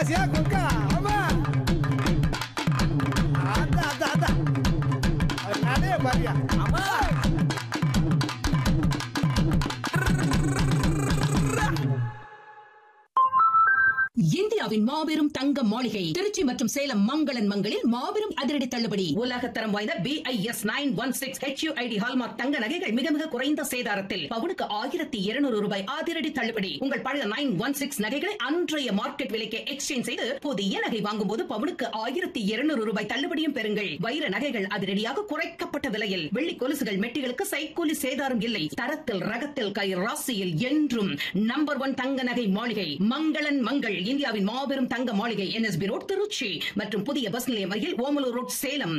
கும்பாசியா குக்கா ஆமா அதான் அதான் அதான் அது நடைய பாரியா அம்மா இந்தியாவின் மாபெரும் தங்க மாளிகை திருச்சி மற்றும் சேலம் மங்களன் மங்களில் மாபெரும் அதிரடி தள்ளுபடி உலகத்தரம் வாய்ந்த B I S nine one six HUID hallmark தங்க நகைகள் மிக மிக குறைந்த சேதாரத்தில் பவுனுக்கு ஆயிரத்தி இருநூறு ரூபாய் அதிரடி தள்ளுபடி உங்கள் பழைய நைன் ஒன் சிக்ஸ் நகைகளை அன்றைய மார்க்கெட் விலைக்கு எக்ஸ்சேஞ்ச் செய்து புதிய நகை வாங்கும் போது பவுனுக்கு ஆயிரத்தி இருநூறு ரூபாய் தள்ளுபடியும் பெறுங்கள் வைர நகைகள் அதிரடியாக குறைக்கப்பட்ட விலையில் வெள்ளி கொலுசுகள் மெட்டிகளுக்கு சைக்கூலி சேதாரம் இல்லை தரத்தில் ரகத்தில் கை ராசியில் என்றும் நம்பர் ஒன் தங்க நகை மாளிகை மங்களன் மங்கள் இந்தியாவின் மாபெரும் தங்க மாளிகை என்எஸ்பி ரோட் திருச்சி மற்றும் புதிய பஸ் நிலையம் அருகில் ஓமலூர் ரோட் சேலம்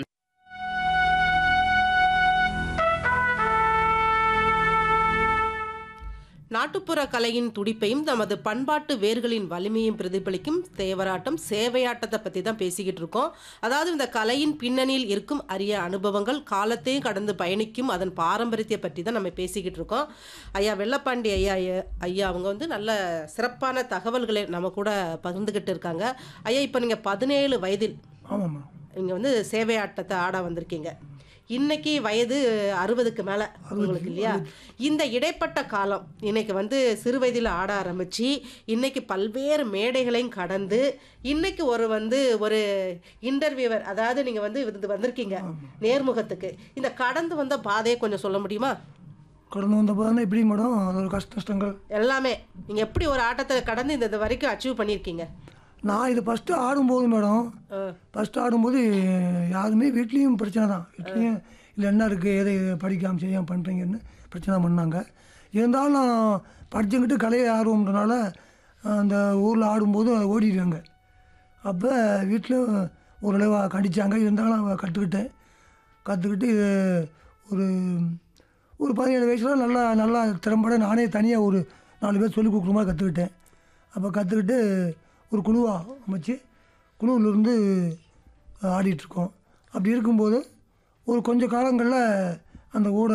நாட்டுப்புற கலையின் துடிப்பையும் நமது பண்பாட்டு வேர்களின் வலிமையும் பிரதிபலிக்கும் தேவராட்டம் சேவையாட்டத்தை பற்றி தான் பேசிக்கிட்டு இருக்கோம் அதாவது இந்த கலையின் பின்னணியில் இருக்கும் அரிய அனுபவங்கள் காலத்தையும் கடந்து பயணிக்கும் அதன் பாரம்பரியத்தை பற்றி தான் நம்ம பேசிக்கிட்டு இருக்கோம் ஐயா வெள்ளப்பாண்டி ஐயா ஐயா- ஐயா அவங்க வந்து நல்ல சிறப்பான தகவல்களை நம்ம கூட பகிர்ந்துக்கிட்டு இருக்காங்க ஐயா இப்போ நீங்கள் பதினேழு வயதில் ஆமாம்மா இங்கே வந்து சேவையாட்டத்தை ஆட வந்திருக்கீங்க இன்னைக்கு வயது அறுபதுக்கு மேலே உங்களுக்கு இல்லையா இந்த இடைப்பட்ட காலம் இன்னைக்கு வந்து சிறு வயதில் ஆட ஆரம்பித்து இன்னைக்கு பல்வேறு மேடைகளையும் கடந்து இன்னைக்கு ஒரு வந்து ஒரு இன்டர்வியூவர் அதாவது நீங்கள் வந்து இது வந்திருக்கீங்க நேர்முகத்துக்கு இந்த கடந்து வந்த பாதையை கொஞ்சம் சொல்ல முடியுமா கடந்து வந்த போது எப்படி மேடம் அதோட கஷ்ட நஷ்டங்கள் எல்லாமே நீங்கள் எப்படி ஒரு ஆட்டத்தை கடந்து இந்த இது வரைக்கும் அச்சீவ் பண்ணியிருக்கீங்க நான் இது ஃபஸ்ட்டு ஆடும்போது மேடம் ஆ. ஃபஸ்ட்டு ஆடும்போது யாருமே வீட்லேயும் பிரச்சனை தான் வீட்லேயும் இல்லை என்ன இருக்குது எதை படிக்காமல் செய்யாமல் பண்ணுறீங்கன்னு பிரச்சனை பண்ணாங்க இருந்தாலும் நான் படிச்சுக்கிட்டு கலையை ஆர்வம்ன்றனால அந்த ஊரில் ஆடும்போது ஓடிடுவாங்க அப்போ வீட்டில் ஓரளவு கண்டிச்சாங்க இருந்தாலும் நான் கற்றுக்கிட்டேன் கற்றுக்கிட்டு ஒரு ஒரு பதினேழு வயசில் நல்லா நல்லா திறம்பட நானே தனியாக ஒரு நாலு பேர் சொல்லிக் கொடுக்குற மாதிரி கற்றுக்கிட்டேன் அப்போ கற்றுக்கிட்டு ஒரு குழுவாக அமைச்சு குழுவிலிருந்து ஆடிட்டுருக்கோம் அப்படி இருக்கும்போது ஒரு கொஞ்ச காலங்களில் அந்த கூட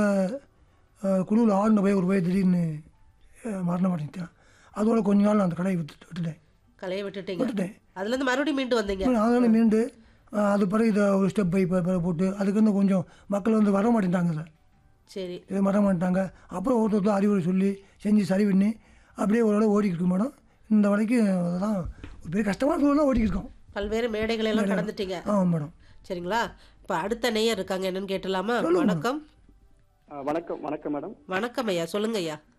குழுவில் ஆடின போய் ஒரு போய் திடீர்னு அஹ், மரணம் அடைஞ்சிட்டேன் அதோட கொஞ்ச நாள் நான் அந்த கடையை விட்டு விட்டுட்டேன் கலையை விட்டுட்டீங்க விட்டுட்டேன் அதுலேருந்து மறுபடியும் மீண்டு வந்தீங்க அதனால் மீண்டு அஹ், அது பிறகு இதை ஒரு ஸ்டெப் பை பை போட்டு அதுக்கு வந்து கொஞ்சம் மக்கள் வந்து வர மாட்டேன்ட்டாங்க சார் சரி இது மரம் பண்ணிட்டாங்க அப்புறம் ஒருத்தர் அறிவுரை சொல்லி செஞ்சு சரி பண்ணி அப்படியே ஓரளவு ஓடிக்கிட்டு இருக்கு மேடம் இந்த வரைக்கும் அதெல்லாம் ஒரு பெரிய கஷ்டமான சூழலாம் ஓடிக்கிட்டு இருக்கோம் பல்வேறு மேடைகளை எல்லாம் கடந்துட்டீங்க ஆமாம் மேடம் சரிங்களா இப்போ அடுத்த நேயர் இருக்காங்க என்னன்னு கேட்டலாமா வணக்கம் ஆ, வணக்கம் வணக்கம் மேடம் வணக்கம் ஐயா சொல்லுங்க ஐயா